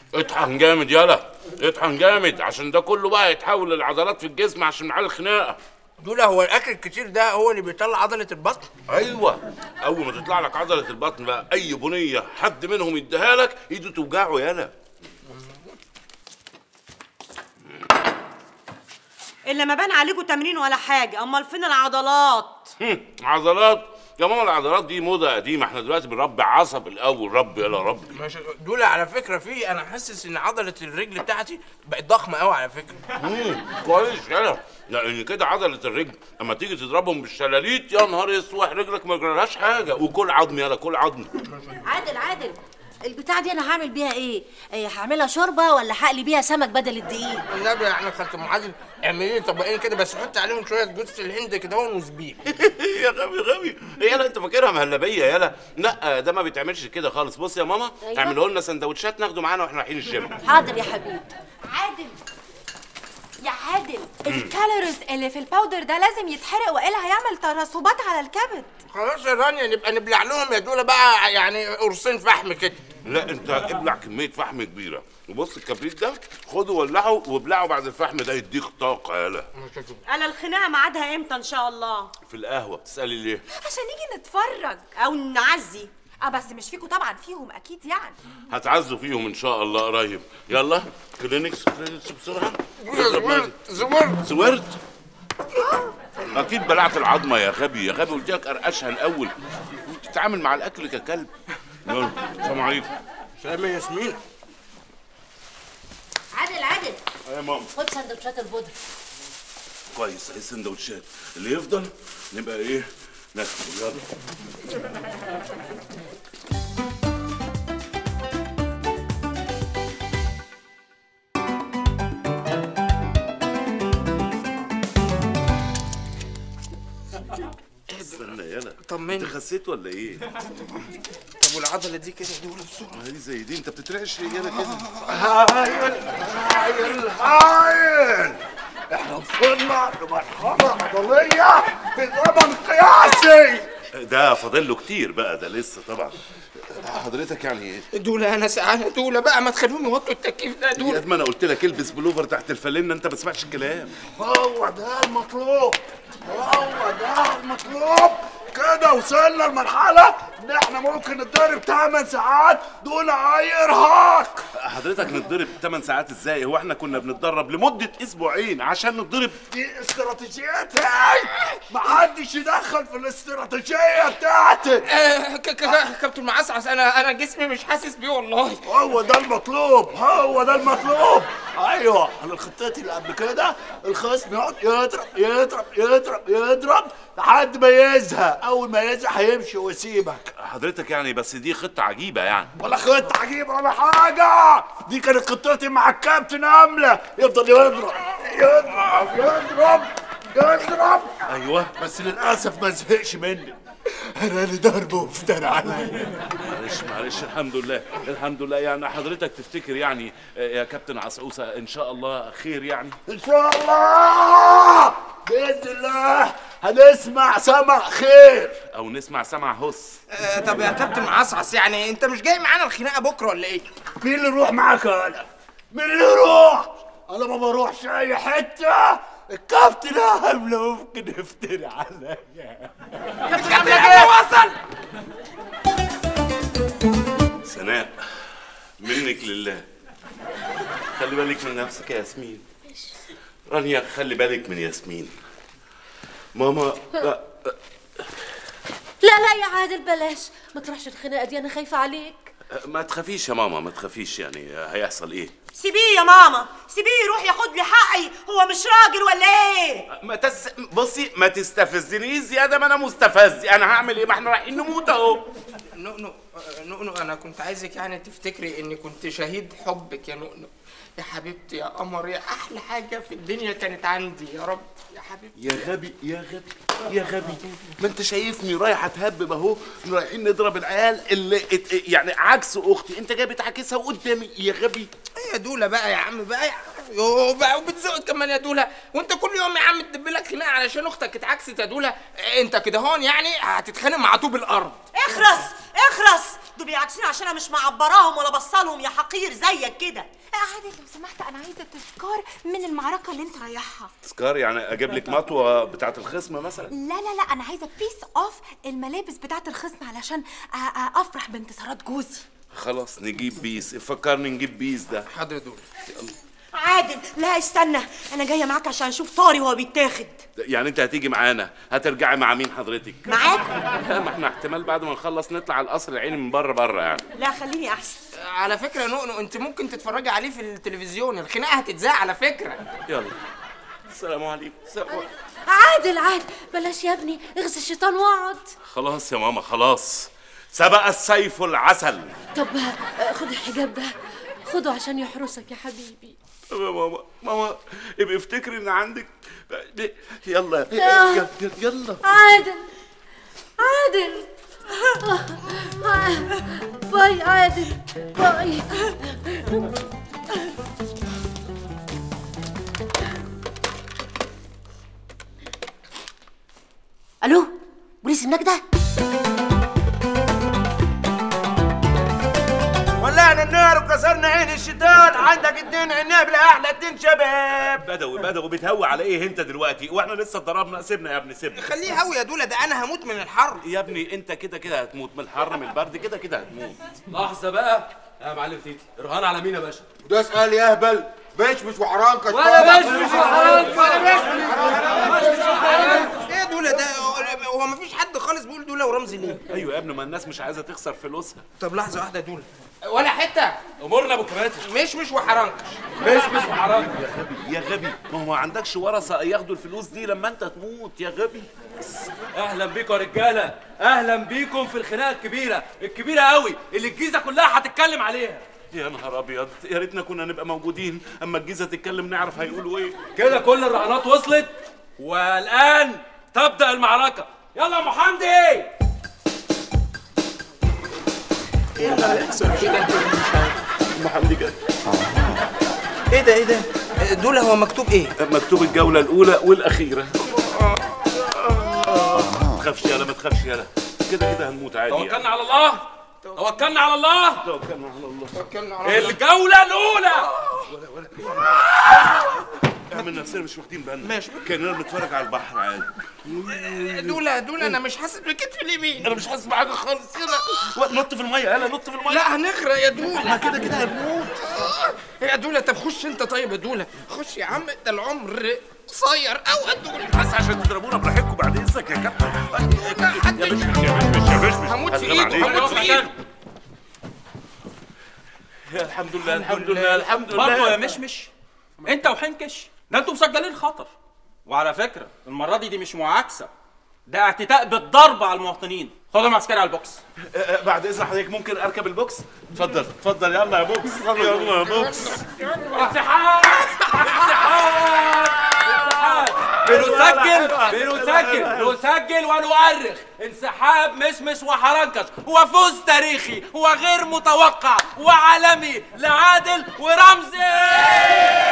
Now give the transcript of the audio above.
اطحن جامد يلا اطحن جامد عشان ده كله بقى يتحول للعضلات في الجسم عشان معاه الخناقه دولا هو الاكل الكتير ده هو اللي بيطلع عضله البطن ايوه اول ما تطلع لك عضله البطن بقى اي بنيه حد منهم يديها لك ايده توجعه يلا الا ما بان عليكم تمرين ولا حاجه امال فين العضلات هم، عضلات يا ماما العضلات دي موضه قديمه احنا دلوقتي بنربي عصب الاول رب يلا رب ماشي دولا على فكره في انا حاسس ان عضله الرجل بتاعتي بقت ضخمه قوي على فكره مم، كويس يلا لان كده عضله الرجل اما تيجي تضربهم بالشلاليت يا نهار اسوح رجلك ما يجرالهاش حاجه وكل عظم يلا كل عظم عادل عادل البتاع دي انا هعمل بيها ايه؟ إيه هعملها شوربه ولا هقلي بيها سمك بدل الدقيق؟ النبي يعني خالة ام عادل اعملي لي طبقين كده بس حط عليهم شويه جوز الهند كده هون وزبيب يا غبي غبي يلا انت فاكرها مهلبيه يلا لا ده ما بيتعملش كده خالص بص يا ماما أيوة. اعملوا لنا سندوتشات ناخده معانا واحنا رايحين الجيم حاضر يا حبيبي عادل يا عادل الكالوريز اللي في الباودر ده لازم يتحرق والا هيعمل ترسبات على الكبد خلاص يا رانيا نبقى نبلع لهم يا دولا بقى يعني قرصين فحم كده لا انت ابلع كميه فحم كبيره وبص الكبريت ده خده ولعه وابلعه بعد الفحم ده يديك طاقه يلا انا الخناقه ميعادها امتى ان شاء الله في القهوه بتسالي ليه عشان نيجي نتفرج او نعزي اه بس مش فيكم طبعا فيهم اكيد يعني هتعزوا فيهم ان شاء الله قريب يلا كلينكس كلينكس بسرعه زورت زورت سورت اكيد بلعت العظمه يا غبي يا غبي قلت لك ارقشها الاول تتعامل مع الاكل ككلب يلا سلام عليكم سلام يا ياسمين عادل عادل يا ماما خد سندوتشات البودره كويس ايه السندوتشات اللي يفضل نبقى ايه ناكله يلا استنى يلا طمني. انت خسيت ولا ايه؟ طب والعضله دي كده يا دولا بسرعه ما دي زي دي انت بتترعش يلا كده هايل هايل هايل احنا وصلنا لمرحلة عضلية في زمن قياسي ده فاضل له كتير بقى ده لسه طبعا حضرتك يعني ايه؟ دولا انا سقعانه دولا بقى ما تخليهم يوطوا التكييف ده يا دولا قد ما انا قلت لك البس بلوفر تحت الفانلة انت ما تسمعش الكلام هو ده المطلوب هو ده المطلوب كده وصلنا لمرحلة ان احنا ممكن نتدرب 8 ساعات دون اي ارهاق حضرتك نتضرب 8 ساعات ازاي؟ هو احنا كنا بنتدرب لمدة اسبوعين عشان نتضرب دي استراتيجيتي محدش يدخل في الاستراتيجية بتاعتي آه، ك- ك- كابتن معسعس انا انا جسمي مش حاسس بيه والله هو ده المطلوب هو ده المطلوب ايوه انا خطتي اللي قبل كده الخصم يقعد يضرب يضرب يضرب يضرب لحد ما يزهق اول ما يزهق هيمشي ويسيبك حضرتك يعني بس دي خطة عجيبة يعني ولا خطة عجيبة ولا حاجة دي كانت خطتي مع الكابتن أملة يفضل يضرب يضرب يضرب يضرب ايوه بس للأسف ما زهقش مني أنا اللي ضربه وافترى عليا معلش معلش الحمد لله الحمد لله يعني حضرتك تفتكر يعني آه، يا كابتن عسعوسة ان شاء الله خير يعني إن شاء الله بإذن الله هنسمع سمع خير او نسمع سمع هس آه، طب يا كابتن معسعس يعني انت مش جاي معانا الخناقه بكره ولا ايه مين اللي يروح معاك أنا؟ مين اللي يروح؟ أنا ما بروحش أي حتة الكابتن أملة ممكن يفتري عليا كابتن ايه وصل سناء منك لله خلي بالك من نفسك يا ياسمين رانيا خلي بالك من ياسمين ماما لا لا لا يا عادل بلاش ما تروحش الخناقه دي انا خايفه عليك ما تخافيش يا ماما ما تخافيش يعني هيحصل ايه سيبيه يا ماما سيبيه يروح ياخد لي حقي هو مش راجل ولا ايه ما تس... بصي ما تستفزنيش زياده ما انا مستفز انا هعمل ايه ما احنا رايحين نموت اهو نؤنو آه، نؤنو انا كنت عايزك يعني تفتكري اني كنت شهيد حبك يا نؤنو يا حبيبتي يا قمر يا احلى حاجه في الدنيا كانت عندي يا رب يا حبيبتي يا غبي يا غبي يا غبي ما انت شايفني رايح اتهبب اهو رايحين نضرب العيال اللي ات... يعني عكس اختي انت جاي بتعاكسها قدامي يا غبي يا دولا بقى يا عم بقى يا عم يوه بقى وبتزق كمان يا دولا وانت كل يوم يا عم تدب لك خناقه علشان اختك اتعكست يا دولا انت كده هون يعني هتتخانق مع طوب الارض اخرس اخرس دول بيعكسوني عشان انا مش معبراهم ولا بصلهم يا حقير زيك كده عادل لو سمحت انا عايزه تذكار من المعركه اللي انت رايحها تذكار يعني اجيب لك مطوه بتاعت الخصم مثلا لا لا لا انا عايزه بيس اوف الملابس بتاعه الخصم علشان أ- أ- افرح بانتصارات جوزي خلاص نجيب بيس فكرني نجيب بيس ده حاضر يا دول عادل لا استنى انا جايه معاك عشان اشوف طاري وهو بيتاخد يعني انت هتيجي معانا هترجعي مع مين حضرتك معاك لا ما احنا احتمال بعد ما نخلص نطلع على القصر العيني من بره بره يعني لا خليني احسن على فكره يا نؤنو انت ممكن تتفرجي عليه في التلفزيون الخناقه هتتذاع على فكره يلا السلام عليكم السلام عليكم. عادل عادل بلاش يا ابني اغزي الشيطان واقعد خلاص يا ماما خلاص سبق السيف العسل طب آه، خد الحجاب ده خده عشان يحرسك يا حبيبي يا ماما ماما ابقي افتكري ان عندك يلا يلا يلا عادل عادل آه، باي عادل باي الو بوليس النجدة ولعنا النار وكسرنا عين الشيطان عندك اتنين عناب لاحلى اتنين شباب بدوي بدوي بتهوي على ايه انت دلوقتي واحنا لسه ضربنا سيبنا يا ابني سيبنا خليه هوي يا دوله ده انا هموت من الحر يا ابني انت كده كده هتموت من الحر من البرد كده كده هتموت لحظة بقى يا معلم تيتي رهان على مين يا باشا؟ ده اسال يا اهبل مش مش وحرانك ولا مش مش حرام ايه يا دوله ده هو مفيش حد خالص بيقول دوله ورمزي ليه ايوه يا ابني ما الناس مش عايزه تخسر فلوسها طب لحظه واحده يا دوله ولا حته امورنا ابو كباتن مش مش وحرنكش مش مش حرام يا غبي ما هو ما عندكش ورثه ياخدوا الفلوس دي لما انت تموت يا غبي اهلا بيكم يا رجاله اهلا بيكم في الخناقه الكبيره الكبيره قوي اللي الجيزه كلها هتتكلم عليها يا نهار ابيض يا ريتنا كنا نبقى موجودين اما الجيزه تتكلم نعرف هيقولوا ايه كده كل الرهانات وصلت والان تبدا المعركه يلا يا ام حمدي ام حمدي جاي ايه ده ايه ده دوله هو مكتوب ايه مكتوب الجوله الاولى والاخيره ما تخافش يالا ما تخافش يالا كده كده هنموت عادي توكلنا يعني. على الله توكلنا على الله توكلنا على الله توكلنا على الله الجوله الاولى اعمل نفسنا مش واخدين بالنا ماشي. كاننا بنتفرج على البحر عادي دوله دوله انا مش حاسس بكتفي اليمين انا مش حاسس بحاجه خالص يلا نط في الميه يلا نط في الميه لا هنغرق يا دوله ما كده كده هنموت يا دوله طب خش انت طيب يا دوله خش يا عم ده العمر قصير قوي يا دوله بس عشان تضربونا براحتكم بعد اذنك يا كابتن حد يا بشمش يا بشمش يا بشمش هموت في هسلم ايده عليك. هموت في ايده يا الحمد لله الحمد لله الحمد برضه لله يا مشمش انت وحنكش ده انتوا مسجلين خطر وعلى فكره المره دي دي مش معاكسه ده اعتداء بالضرب على المواطنين خدهم عسكري على البوكس آه، آه، بعد اذن حضرتك ممكن اركب البوكس اتفضل اتفضل يلا يا بوكس يلا يا بوكس انسحاب انسحاب انسحاب بنسجل بنسجل نسجل ونؤرخ انسحاب مشمش وحرنكش وفوز تاريخي وغير متوقع وعالمي لعادل ورمزي